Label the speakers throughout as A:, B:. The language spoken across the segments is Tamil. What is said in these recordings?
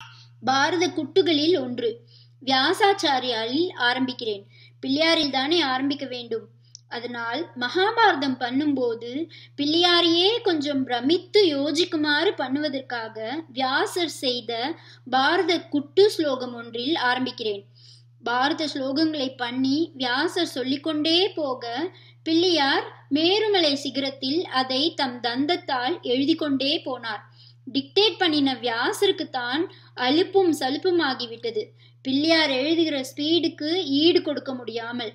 A: பாரத குட்டுகளில் ஒன்று வியாசாச்சாரியாரில் ஆரம்பிக்கிறேன் பிள்ளையாரில் தானே ஆரம்பிக்க வேண்டும் அதனால் மகாபாரதம் பண்ணும்போது பிள்ளையாரையே கொஞ்சம் பிரமித்து யோசிக்குமாறு பண்ணுவதற்காக வியாசர் செய்த பாரத குட்டு ஸ்லோகம் ஒன்றில் ஆரம்பிக்கிறேன் பாரத ஸ்லோகங்களை பண்ணி வியாசர் சொல்லிக்கொண்டே போக பிள்ளையார் மேருமலை சிகரத்தில் அதை தம் தந்தத்தால் எழுதி கொண்டே போனார் டிக்டேட் பண்ணின வியாசருக்குத்தான் அலுப்பும் சலுப்பும் ஆகிவிட்டது பிள்ளையார் எழுதுகிற ஸ்பீடுக்கு ஈடு கொடுக்க முடியாமல்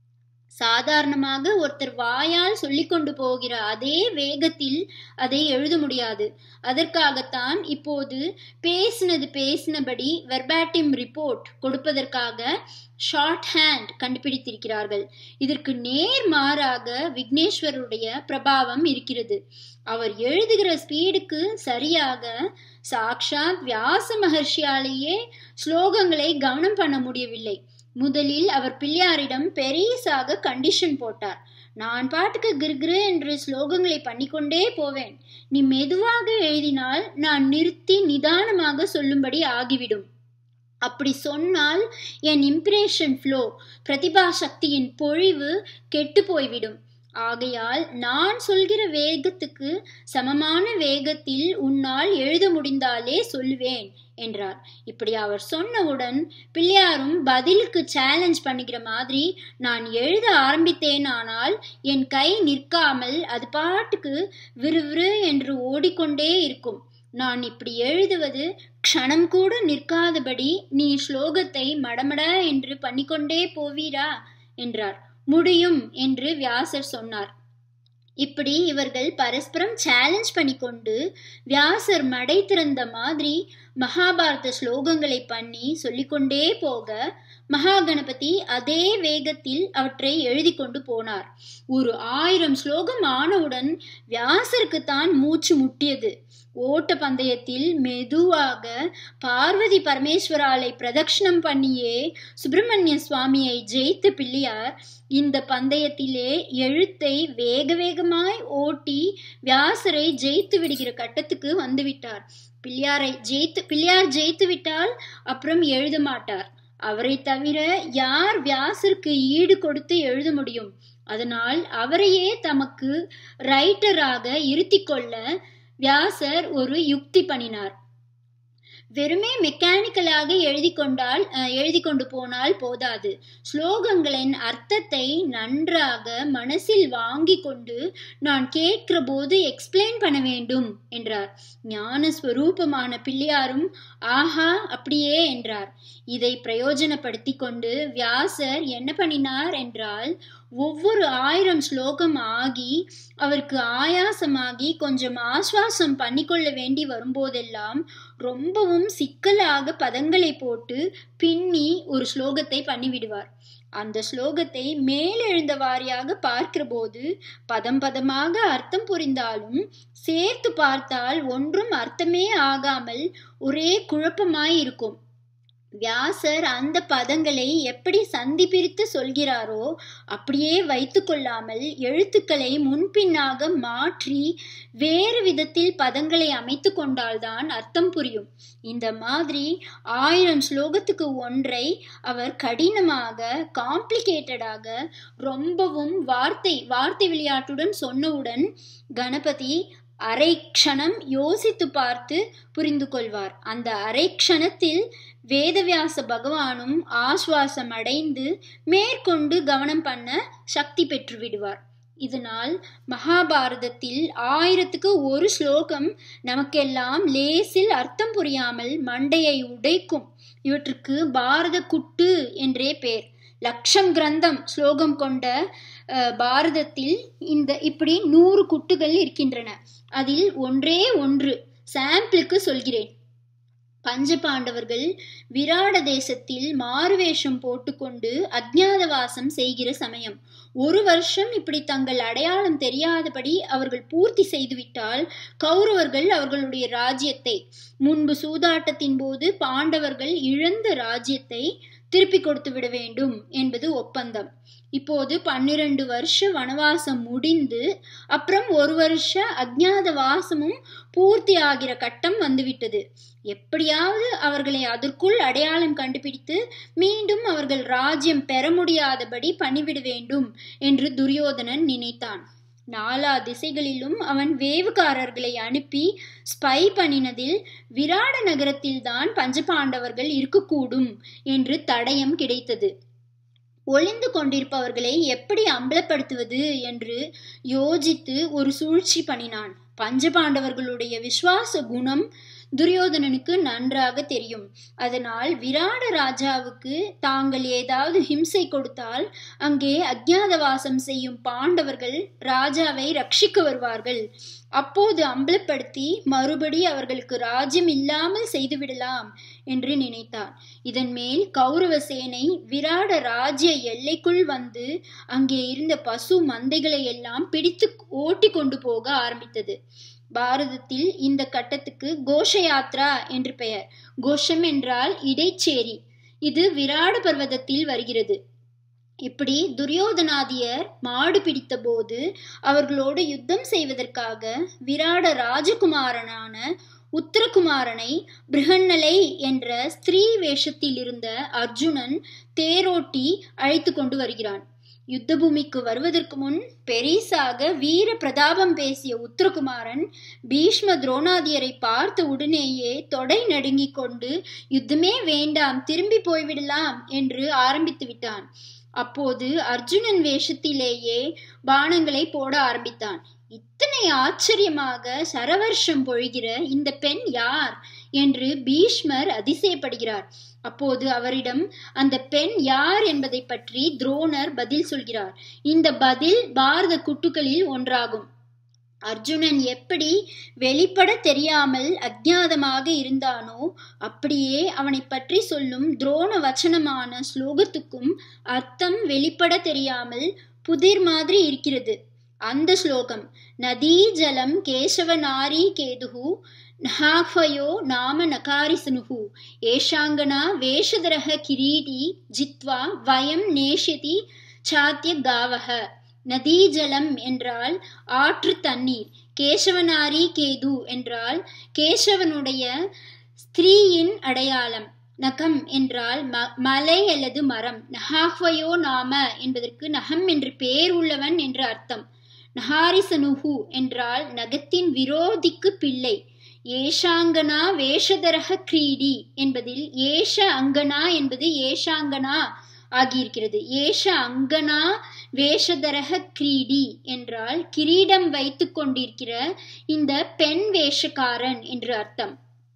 A: சாதாரணமாக ஒருத்தர் வாயால் சொல்லிக் கொண்டு போகிற அதே வேகத்தில் அதை எழுத முடியாது அதற்காகத்தான் இப்போது பேசினது பேசினபடி வெர்பாட்டிம் ரிப்போர்ட் கொடுப்பதற்காக ஷார்ட் ஹேண்ட் கண்டுபிடித்திருக்கிறார்கள் இதற்கு நேர் மாறாக விக்னேஸ்வருடைய பிரபாவம் இருக்கிறது அவர் எழுதுகிற ஸ்பீடுக்கு சரியாக சாக்ஷாத் வியாச மகர்ஷியாலேயே ஸ்லோகங்களை கவனம் பண்ண முடியவில்லை முதலில் அவர் பிள்ளையாரிடம் பெரியசாக கண்டிஷன் போட்டார் நான் பாட்டுக்கு கிர்கிரு என்று ஸ்லோகங்களை பண்ணிக்கொண்டே போவேன் நீ மெதுவாக எழுதினால் நான் நிறுத்தி நிதானமாக சொல்லும்படி ஆகிவிடும் அப்படி சொன்னால் என் இம்ப்ரேஷன் ஃப்ளோ பிரதிபா சக்தியின் பொழிவு கெட்டு போய்விடும் ஆகையால் நான் சொல்கிற வேகத்துக்கு சமமான வேகத்தில் உன்னால் எழுத முடிந்தாலே சொல்லுவேன் என்றார் இப்படி அவர் சொன்னவுடன் பிள்ளையாரும் பதிலுக்கு சேலஞ்ச் பண்ணிக்கிற மாதிரி நான் எழுத ஆரம்பித்தேனானால் என் கை நிற்காமல் அது பாட்டுக்கு விறுவிறு என்று ஓடிக்கொண்டே இருக்கும் நான் இப்படி எழுதுவது க்ஷணம் கூட நிற்காதபடி நீ ஸ்லோகத்தை மடமட என்று பண்ணிக்கொண்டே போவீரா என்றார் முடியும் என்று வியாசர் சொன்னார் இப்படி இவர்கள் பரஸ்பரம் சேலஞ்ச் பண்ணிக்கொண்டு வியாசர் மடை திறந்த மாதிரி மகாபாரத ஸ்லோகங்களை பண்ணி சொல்லிக்கொண்டே போக மகாகணபதி அதே வேகத்தில் அவற்றை எழுதி கொண்டு போனார் ஒரு ஆயிரம் ஸ்லோகம் ஆனவுடன் வியாசருக்கு தான் மூச்சு முட்டியது ஓட்ட பந்தயத்தில் மெதுவாக பார்வதி பரமேஸ்வராலை பிரதட்சணம் பண்ணியே சுப்பிரமணிய சுவாமியை ஜெயித்த பிள்ளையார் இந்த பந்தயத்திலே எழுத்தை வேக வேகமாய் ஓட்டி வியாசரை ஜெயித்து விடுகிற கட்டத்துக்கு வந்துவிட்டார் பிள்ளையாரை ஜெயித்து பிள்ளையார் ஜெயித்து விட்டால் அப்புறம் எழுத மாட்டார் அவரை தவிர யார் வியாசருக்கு ஈடு கொடுத்து எழுத முடியும் அதனால் அவரையே தமக்கு ரைட்டராக இருத்தி கொள்ள வியாசர் ஒரு யுக்தி பண்ணினார் வெறுமே மெக்கானிக்கலாக எழுதி கொண்டால் எழுதி கொண்டு போனால் போதாது ஸ்லோகங்களின் அர்த்தத்தை நன்றாக மனசில் வாங்கி கொண்டு நான் கேட்கிற போது எக்ஸ்பிளைன் பண்ண வேண்டும் என்றார் ஞான ஸ்வரூபமான பிள்ளையாரும் ஆஹா அப்படியே என்றார் இதை பிரயோஜனப்படுத்தி கொண்டு வியாசர் என்ன பண்ணினார் என்றால் ஒவ்வொரு ஆயிரம் ஸ்லோகம் ஆகி அவருக்கு ஆயாசமாகி கொஞ்சம் ஆஸ்வாசம் பண்ணிக்கொள்ள வேண்டி வரும்போதெல்லாம் ரொம்பவும் சிக்கலாக பதங்களை போட்டு பின்னி ஒரு ஸ்லோகத்தை பண்ணிவிடுவார் அந்த ஸ்லோகத்தை மேலெழுந்த வாரியாக பார்க்கிற போது பதம் பதமாக அர்த்தம் புரிந்தாலும் சேர்த்து பார்த்தால் ஒன்றும் அர்த்தமே ஆகாமல் ஒரே குழப்பமாய் இருக்கும் வியாசர் அந்த பதங்களை எப்படி சந்தி பிரித்து சொல்கிறாரோ அப்படியே வைத்து கொள்ளாமல் எழுத்துக்களை முன்பின்னாக மாற்றி வேறு விதத்தில் பதங்களை அமைத்து கொண்டால்தான் அர்த்தம் புரியும் இந்த மாதிரி ஆயிரம் ஸ்லோகத்துக்கு ஒன்றை அவர் கடினமாக காம்ப்ளிகேட்டடாக ரொம்பவும் வார்த்தை வார்த்தை விளையாட்டுடன் சொன்னவுடன் கணபதி அரை க்ஷணம் யோசித்து பார்த்து புரிந்து கொள்வார் அந்த அரை க்ஷணத்தில் வேதவியாச பகவானும் ஆஸ்வாசம் அடைந்து மேற்கொண்டு கவனம் பண்ண சக்தி பெற்று விடுவார் இதனால் மகாபாரதத்தில் ஆயிரத்துக்கு ஒரு ஸ்லோகம் நமக்கெல்லாம் லேசில் அர்த்தம் புரியாமல் மண்டையை உடைக்கும் இவற்றுக்கு பாரத குட்டு என்றே பேர் லட்சம் கிரந்தம் ஸ்லோகம் கொண்ட பாரதத்தில் இந்த இப்படி நூறு குட்டுகள் இருக்கின்றன அதில் ஒன்றே ஒன்று சாம்பிளுக்கு சொல்கிறேன் பஞ்ச பாண்டவர்கள் விராட தேசத்தில் மாறுவேஷம் போட்டுக்கொண்டு அஜ்ஞாதவாசம் செய்கிற சமயம் ஒரு வருஷம் இப்படி தங்கள் அடையாளம் தெரியாதபடி அவர்கள் பூர்த்தி செய்துவிட்டால் கௌரவர்கள் அவர்களுடைய ராஜ்யத்தை முன்பு சூதாட்டத்தின் போது பாண்டவர்கள் இழந்த ராஜ்யத்தை திருப்பி கொடுத்து விட வேண்டும் என்பது ஒப்பந்தம் இப்போது பன்னிரண்டு வருஷ வனவாசம் முடிந்து அப்புறம் ஒரு வருஷ அஜ்ஞாத வாசமும் பூர்த்தி ஆகிற கட்டம் வந்துவிட்டது எப்படியாவது அவர்களை அதற்குள் அடையாளம் கண்டுபிடித்து மீண்டும் அவர்கள் ராஜ்யம் பெற முடியாதபடி பண்ணிவிட வேண்டும் என்று துரியோதனன் நினைத்தான் நாலா திசைகளிலும் அவன் வேவுகாரர்களை அனுப்பி ஸ்பை பண்ணினதில் விராட நகரத்தில்தான் பஞ்சபாண்டவர்கள் இருக்கக்கூடும் என்று தடயம் கிடைத்தது ஒளிந்து கொண்டிருப்பவர்களை எப்படி அம்பலப்படுத்துவது என்று யோசித்து ஒரு சூழ்ச்சி பண்ணினான் பஞ்சபாண்டவர்களுடைய விசுவாச குணம் துரியோதனனுக்கு நன்றாக தெரியும் அதனால் விராட ராஜாவுக்கு தாங்கள் ஏதாவது ஹிம்சை கொடுத்தால் அங்கே அஜ்ஞாதவாசம் செய்யும் பாண்டவர்கள் ராஜாவை ரட்சிக்க வருவார்கள் அப்போது அம்பலப்படுத்தி மறுபடி அவர்களுக்கு ராஜ்யம் இல்லாமல் செய்துவிடலாம் என்று நினைத்தார் இதன் மேல் கௌரவ சேனை விராட ராஜ்ய எல்லைக்குள் வந்து அங்கே இருந்த பசு மந்தைகளை எல்லாம் பிடித்து ஓட்டி கொண்டு போக ஆரம்பித்தது பாரதத்தில் இந்த கட்டத்துக்கு கோஷ யாத்ரா என்று பெயர் கோஷம் என்றால் இடைச்சேரி இது விராட பர்வதத்தில் வருகிறது இப்படி துரியோதனாதியர் மாடு பிடித்த போது அவர்களோடு யுத்தம் செய்வதற்காக விராட ராஜகுமாரனான உத்தரகுமாரனை பிருகன்னலை என்ற ஸ்திரீ வேஷத்தில் இருந்த அர்ஜுனன் தேரோட்டி அழைத்து கொண்டு வருகிறான் யுத்த பூமிக்கு வருவதற்கு முன் பெரிசாக வீர பிரதாபம் பேசிய உத்தரகுமாரன் பீஷ்ம துரோணாதியரை பார்த்த உடனேயே தொடை நடுங்கிக் கொண்டு யுத்தமே வேண்டாம் திரும்பி போய்விடலாம் என்று ஆரம்பித்து விட்டான் அப்போது அர்ஜுனன் வேஷத்திலேயே பானங்களை போட ஆரம்பித்தான் இத்தனை ஆச்சரியமாக சரவர்ஷம் பொழிகிற இந்த பெண் யார் என்று பீஷ்மர் அதிசயப்படுகிறார் அப்போது அவரிடம் அந்த பெண் யார் என்பதை பற்றி துரோணர் பதில் சொல்கிறார் இந்த பதில் பாரத குட்டுக்களில் ஒன்றாகும் அர்ஜுனன் எப்படி வெளிப்பட தெரியாமல் அஜ்ஞாதமாக இருந்தானோ அப்படியே அவனை பற்றி சொல்லும் துரோண வச்சனமான ஸ்லோகத்துக்கும் அர்த்தம் வெளிப்பட தெரியாமல் புதிர் மாதிரி இருக்கிறது அந்த ஸ்லோகம் நதீ ஜலம் கேசவ நாரி கேதுகு நஹாஃபயோ நாம நகாரிசனுகு ஏஷாங்கனா வேஷதரக கிரீடி ஜித்வா வயம் நேஷதி சாத்திய காவக நதி ஜலம் என்றால் ஆற்று தண்ணீர் கேசவனாரி கேது என்றால் கேசவனுடைய ஸ்திரீயின் அடையாளம் நகம் என்றால் ம மலை அல்லது மரம் நஹாஹ்வயோ நாம என்பதற்கு நகம் என்று பேர் உள்ளவன் என்று அர்த்தம் நஹாரிசனுஹு என்றால் நகத்தின் விரோதிக்கு பிள்ளை ஏஷாங்கனா வேஷதரக கிரீடி என்பதில் ஏஷ அங்கனா என்பது ஏஷாங்கனா ஆகியிருக்கிறது ஏஷ அங்கனா வேஷதரக கிரீடி என்றால் கிரீடம் வைத்து கொண்டிருக்கிற இந்த பெண் வேஷக்காரன் என்று அர்த்தம்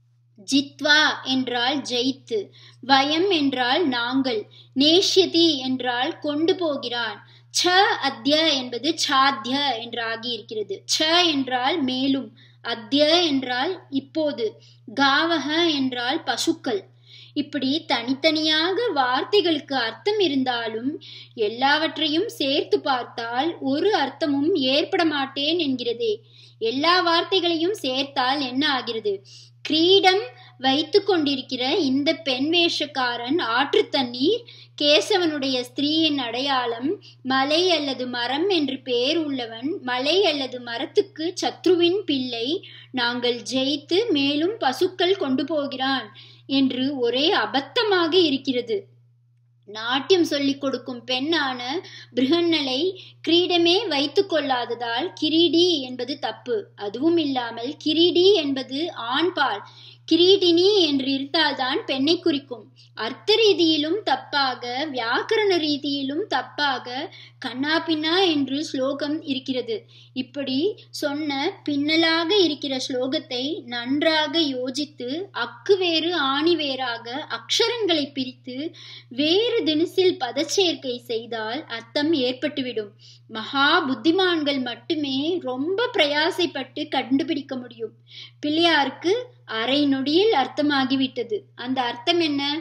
A: ஜித்வா என்றால் ஜெயித்து வயம் என்றால் நாங்கள் நேஷ்யதி என்றால் கொண்டு போகிறான் ச அத்ய என்பது சாத்ய என்று ஆகியிருக்கிறது ச என்றால் மேலும் அத்ய என்றால் இப்போது காவக என்றால் பசுக்கள் இப்படி தனித்தனியாக வார்த்தைகளுக்கு அர்த்தம் இருந்தாலும் எல்லாவற்றையும் சேர்த்து பார்த்தால் ஒரு அர்த்தமும் ஏற்பட மாட்டேன் என்கிறதே எல்லா வார்த்தைகளையும் சேர்த்தால் என்ன ஆகிறது கிரீடம் வைத்து கொண்டிருக்கிற இந்த பெண் வேஷக்காரன் ஆற்று தண்ணீர் கேசவனுடைய ஸ்திரீயின் அடையாளம் மலை அல்லது மரம் என்று பெயர் உள்ளவன் மலை அல்லது மரத்துக்கு சத்ருவின் பிள்ளை நாங்கள் ஜெயித்து மேலும் பசுக்கள் கொண்டு போகிறான் என்று ஒரே அபத்தமாக இருக்கிறது நாட்டியம் சொல்லிக் கொடுக்கும் பெண்ணான பிருகன்னலை கிரீடமே வைத்து கொள்ளாததால் கிரீடி என்பது தப்பு அதுவும் இல்லாமல் கிரீடி என்பது ஆண்பால் கிரீடினி என்று இருந்தால்தான் பெண்ணை குறிக்கும் அர்த்த ரீதியிலும் தப்பாக வியாக்கரண ரீதியிலும் தப்பாக கண்ணா பின்னா என்று ஸ்லோகம் இருக்கிறது இப்படி சொன்ன பின்னலாக இருக்கிற ஸ்லோகத்தை நன்றாக யோசித்து அக்கு வேறு ஆணி வேறாக அக்ஷரங்களை பிரித்து வேறு தினசில் பதச்சேர்க்கை செய்தால் அர்த்தம் ஏற்பட்டுவிடும் மகா புத்திமான்கள் மட்டுமே ரொம்ப பிரயாசைப்பட்டு கண்டுபிடிக்க முடியும் பிள்ளையாருக்கு அரை நொடியில் அர்த்தமாகிவிட்டது அந்த அர்த்தம் என்ன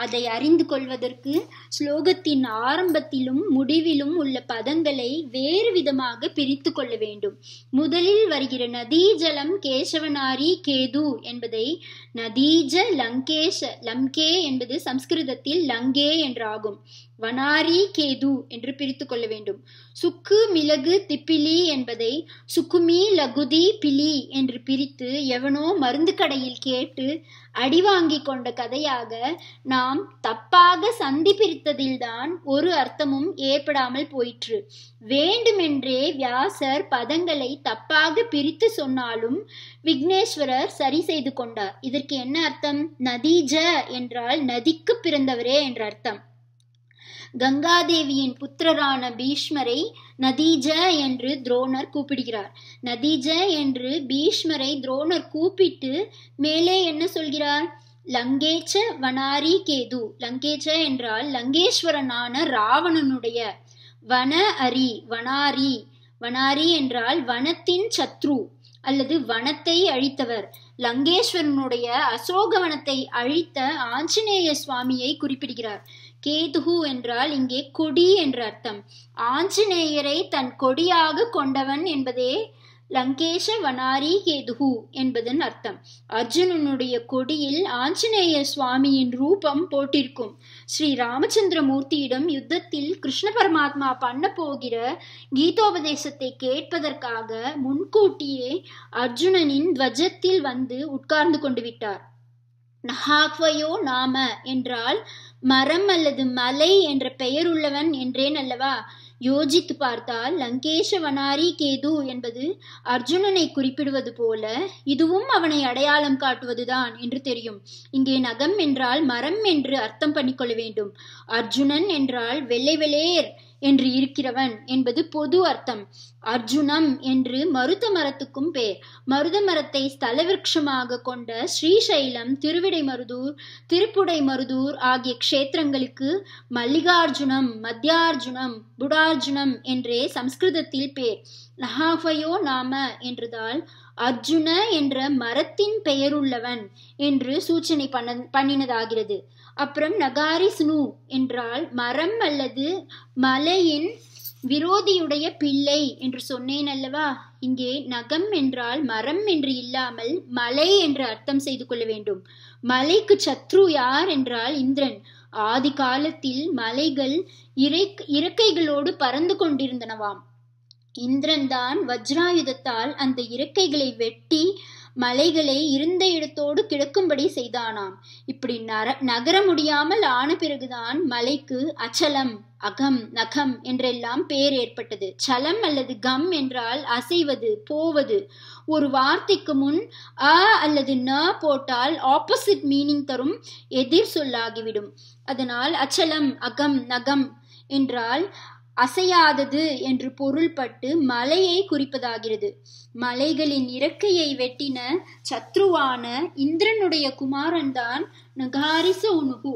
A: அதை அறிந்து கொள்வதற்கு ஸ்லோகத்தின் ஆரம்பத்திலும் முடிவிலும் உள்ள பதங்களை வேறு விதமாக பிரித்து கொள்ள வேண்டும் முதலில் வருகிற நதி ஜலம் கேசவனாரி கேது என்பதை நதீஜ லங்கேஷ லம்கே என்பது சம்ஸ்கிருதத்தில் லங்கே என்றாகும் வனாரி கேது என்று பிரித்து கொள்ள வேண்டும் சுக்கு மிளகு திப்பிலி என்பதை சுக்குமி லகுதி பிலி என்று பிரித்து எவனோ மருந்து கடையில் கேட்டு அடி வாங்கி கொண்ட கதையாக நாம் தப்பாக சந்தி பிரித்ததில்தான் ஒரு அர்த்தமும் ஏற்படாமல் போயிற்று வேண்டுமென்றே வியாசர் பதங்களை தப்பாக பிரித்து சொன்னாலும் விக்னேஸ்வரர் சரி செய்து கொண்டார் இதற்கு என்ன அர்த்தம் நதீஜ என்றால் நதிக்கு பிறந்தவரே என்ற அர்த்தம் கங்காதேவியின் புத்திரரான பீஷ்மரை நதீஜ என்று துரோணர் கூப்பிடுகிறார் நதீஜ என்று பீஷ்மரை துரோணர் கூப்பிட்டு மேலே என்ன சொல்கிறார் லங்கேச்ச வனாரி கேது லங்கேச்ச என்றால் லங்கேஸ்வரனான ராவணனுடைய வன அரி வனாரி வனாரி என்றால் வனத்தின் சத்ரு அல்லது வனத்தை அழித்தவர் லங்கேஸ்வரனுடைய அசோகவனத்தை அழித்த ஆஞ்சநேய சுவாமியை குறிப்பிடுகிறார் கேதுகு என்றால் இங்கே கொடி என்ற அர்த்தம் ஆஞ்சநேயரை தன் கொடியாக கொண்டவன் என்பதே லங்கேஷ வனாரி கேதுகு என்பதன் அர்த்தம் அர்ஜுனனுடைய கொடியில் ஆஞ்சநேய சுவாமியின் ரூபம் போட்டிருக்கும் ஸ்ரீ ராமச்சந்திரமூர்த்தியிடம் யுத்தத்தில் கிருஷ்ண பரமாத்மா பண்ண போகிற கீதோபதேசத்தை கேட்பதற்காக முன்கூட்டியே அர்ஜுனனின் துவஜத்தில் வந்து உட்கார்ந்து கொண்டு விட்டார் நஹாக்வயோ நாம என்றால் மரம் அல்லது மலை என்ற பெயர் உள்ளவன் என்றேன் அல்லவா யோசித்து பார்த்தால் லங்கேஷ வனாரி கேது என்பது அர்ஜுனனை குறிப்பிடுவது போல இதுவும் அவனை அடையாளம் காட்டுவதுதான் என்று தெரியும் இங்கே நகம் என்றால் மரம் என்று அர்த்தம் பண்ணிக்கொள்ள வேண்டும் அர்ஜுனன் என்றால் வெள்ளை வெளேர் என்று இருக்கிறவன் என்பது பொது அர்த்தம் அர்ஜுனம் என்று மருத மரத்துக்கும் பேர் மருத மரத்தை ஸ்தல விருட்சமாக கொண்ட ஸ்ரீசைலம் திருவிடை மருதூர் திருப்புடை மருதூர் ஆகிய க்ஷேத்திரங்களுக்கு மல்லிகார்ஜுனம் மத்தியார்ஜுனம் புடார்ஜுனம் என்றே சம்ஸ்கிருதத்தில் பேர் நஹாஃபயோ நாம என்றதால் அர்ஜுன என்ற மரத்தின் பெயருள்ளவன் என்று சூச்சனை பண்ண பண்ணினதாகிறது அப்புறம் நகாரி ஸ்னு என்றால் மரம் அல்லது மலையின் விரோதியுடைய பிள்ளை என்று சொன்னேன் அல்லவா இங்கே நகம் என்றால் மரம் என்று இல்லாமல் மலை என்று அர்த்தம் செய்து கொள்ள வேண்டும் மலைக்கு சத்ரு யார் என்றால் இந்திரன் ஆதி காலத்தில் மலைகள் இறை இறக்கைகளோடு பறந்து கொண்டிருந்தனவாம் இந்திரன் தான் வஜ்ராயுதத்தால் அந்த இறக்கைகளை வெட்டி மலைகளை இருந்த இடத்தோடு கிடக்கும்படி செய்தானாம் இப்படி நர நகர முடியாமல் ஆன பிறகுதான் மலைக்கு அச்சலம் அகம் நகம் என்றெல்லாம் பேர் ஏற்பட்டது சலம் அல்லது கம் என்றால் அசைவது போவது ஒரு வார்த்தைக்கு முன் அ அல்லது ந போட்டால் ஆப்போசிட் மீனிங் தரும் எதிர் சொல்லாகிவிடும் அதனால் அச்சலம் அகம் நகம் என்றால் அசையாதது என்று பொருள்பட்டு மலையை குறிப்பதாகிறது மலைகளின் இறக்கையை வெட்டின சத்ருவான இந்திரனுடைய குமாரன் தான் நகாரிச உணுகு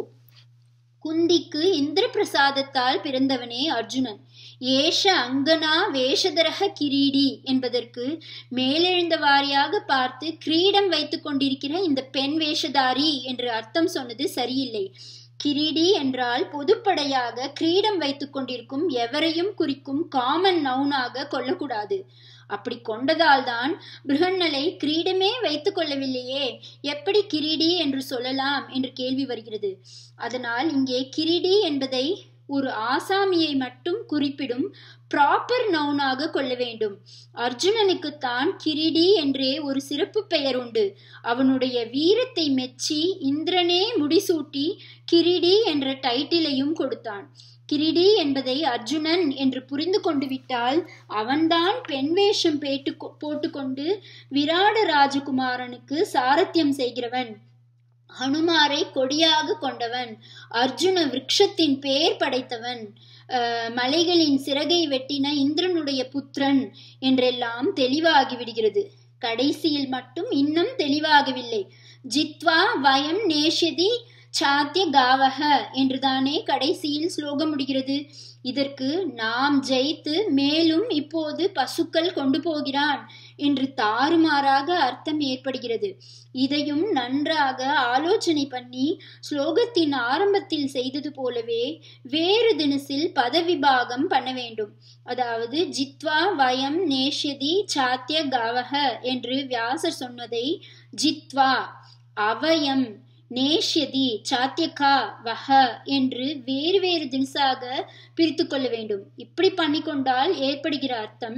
A: குந்திக்கு இந்திர பிரசாதத்தால் பிறந்தவனே அர்ஜுனன் ஏஷ அங்கனா வேஷதரக கிரீடி என்பதற்கு மேலெழுந்த வாரியாக பார்த்து கிரீடம் வைத்துக் கொண்டிருக்கிற இந்த பெண் வேஷதாரி என்று அர்த்தம் சொன்னது சரியில்லை கிரீடி என்றால் பொதுப்படையாக கிரீடம் வைத்துக் கொண்டிருக்கும் எவரையும் குறிக்கும் காமன் நவுனாக கொள்ளக்கூடாது அப்படி கொண்டதால் தான் பிருகன்னலை கிரீடமே வைத்துக் கொள்ளவில்லையே எப்படி கிரீடி என்று சொல்லலாம் என்று கேள்வி வருகிறது அதனால் இங்கே கிரீடி என்பதை ஒரு ஆசாமியை மட்டும் குறிப்பிடும் ப்ராப்பர் நவுனாக கொள்ள வேண்டும் அர்ஜுனனுக்குத்தான் கிரீடி என்றே ஒரு சிறப்பு பெயர் உண்டு அவனுடைய வீரத்தை மெச்சி இந்திரனே முடிசூட்டி கிரீடி என்ற டைட்டிலையும் கொடுத்தான் கிரீடி என்பதை அர்ஜுனன் என்று புரிந்து கொண்டு விட்டால் அவன்தான் பெண் வேஷம் பேட்டு போட்டுக்கொண்டு விராட ராஜகுமாரனுக்கு சாரத்தியம் செய்கிறவன் ஹனுமாரை கொடியாக கொண்டவன் அர்ஜுன விரக்ஷத்தின் பெயர் படைத்தவன் மலைகளின் சிறகை வெட்டின இந்திரனுடைய புத்திரன் என்றெல்லாம் தெளிவாகி விடுகிறது கடைசியில் மட்டும் இன்னும் தெளிவாகவில்லை ஜித்வா வயம் நேஷதி சாத்திய காவக என்றுதானே கடைசியில் ஸ்லோகம் முடிகிறது இதற்கு நாம் ஜெயித்து மேலும் இப்போது பசுக்கள் கொண்டு போகிறான் என்று தாறுமாறாக அர்த்தம் ஏற்படுகிறது இதையும் நன்றாக ஆலோசனை பண்ணி ஸ்லோகத்தின் ஆரம்பத்தில் செய்தது போலவே வேறு தினசில் பதவிபாகம் பண்ண வேண்டும் அதாவது ஜித்வா வயம் நேஷ்யதி சாத்திய கவக என்று வியாசர் சொன்னதை ஜித்வா அவயம் நேஷ்யதி சாத்தியகா வஹ என்று வேறு வேறு தினசாக பிரித்து கொள்ள வேண்டும் இப்படி பண்ணிக்கொண்டால் ஏற்படுகிற அர்த்தம்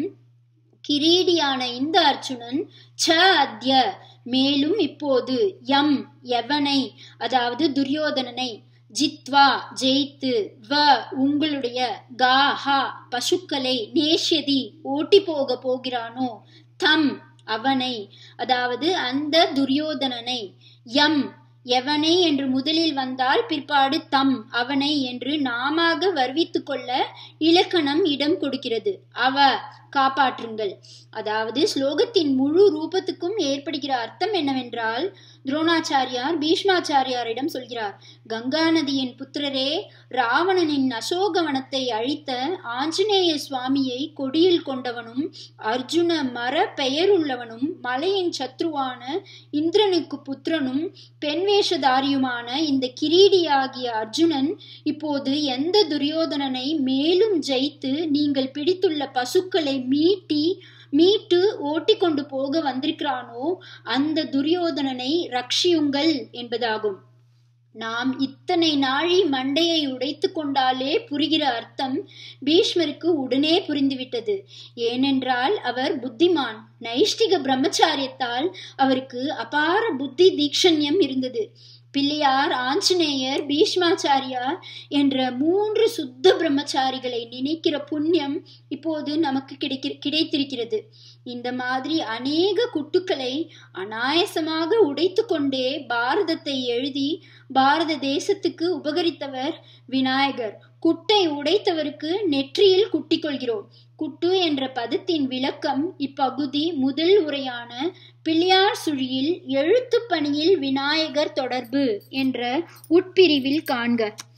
A: கிரீடியான இந்த அர்ஜுனன் ச அத்ய மேலும் இப்போது யம் எவனை அதாவது துரியோதனனை ஜித்வா ஜெயித்து வ உங்களுடைய கா ஹா பசுக்களை நேஷ்யதி ஓட்டி போக போகிறானோ தம் அவனை அதாவது அந்த துரியோதனனை யம் எவனை என்று முதலில் வந்தால் பிற்பாடு தம் அவனை என்று நாமாக வருவித்து கொள்ள இலக்கணம் இடம் கொடுக்கிறது அவ காப்பாற்றுங்கள் அதாவது ஸ்லோகத்தின் முழு ரூபத்துக்கும் ஏற்படுகிற அர்த்தம் என்னவென்றால் துரோணாச்சாரியார் பீஷ்மாச்சாரியாரிடம் சொல்கிறார் கங்கா நதியின் புத்திரரே ராவணனின் அசோகவனத்தை அழித்த ஆஞ்சநேய சுவாமியை கொடியில் கொண்டவனும் அர்ஜுன மர பெயருள்ளவனும் மலையின் சத்ருவான இந்திரனுக்கு புத்திரனும் பெண் வேஷதாரியுமான இந்த கிரீடியாகிய அர்ஜுனன் இப்போது எந்த துரியோதனனை மேலும் ஜெயித்து நீங்கள் பிடித்துள்ள பசுக்களை மீட்டி மீட்டு ஓட்டி கொண்டு போக வந்திருக்கிறானோ அந்த துரியோதனனை ரட்சியுங்கள் என்பதாகும் நாம் இத்தனை நாழி மண்டையை உடைத்து கொண்டாலே புரிகிற அர்த்தம் பீஷ்மருக்கு உடனே புரிந்துவிட்டது ஏனென்றால் அவர் புத்திமான் நைஷ்டிக பிரம்மச்சாரியத்தால் அவருக்கு அபார புத்தி தீக்ஷண்யம் இருந்தது பிள்ளையார் ஆஞ்சநேயர் பீஷ்மாச்சாரியார் என்ற மூன்று சுத்த பிரம்மச்சாரிகளை நினைக்கிற புண்ணியம் இப்போது நமக்கு கிடைக்க கிடைத்திருக்கிறது இந்த மாதிரி அநேக குட்டுக்களை அனாயசமாக உடைத்து கொண்டே பாரதத்தை எழுதி பாரத தேசத்துக்கு உபகரித்தவர் விநாயகர் குட்டை உடைத்தவருக்கு நெற்றியில் குட்டிக் கொள்கிறோம் குட்டு என்ற பதத்தின் விளக்கம் இப்பகுதி முதல் உரையான பிள்ளையார் சுழியில் எழுத்து பணியில் விநாயகர் தொடர்பு என்ற உட்பிரிவில் காண்க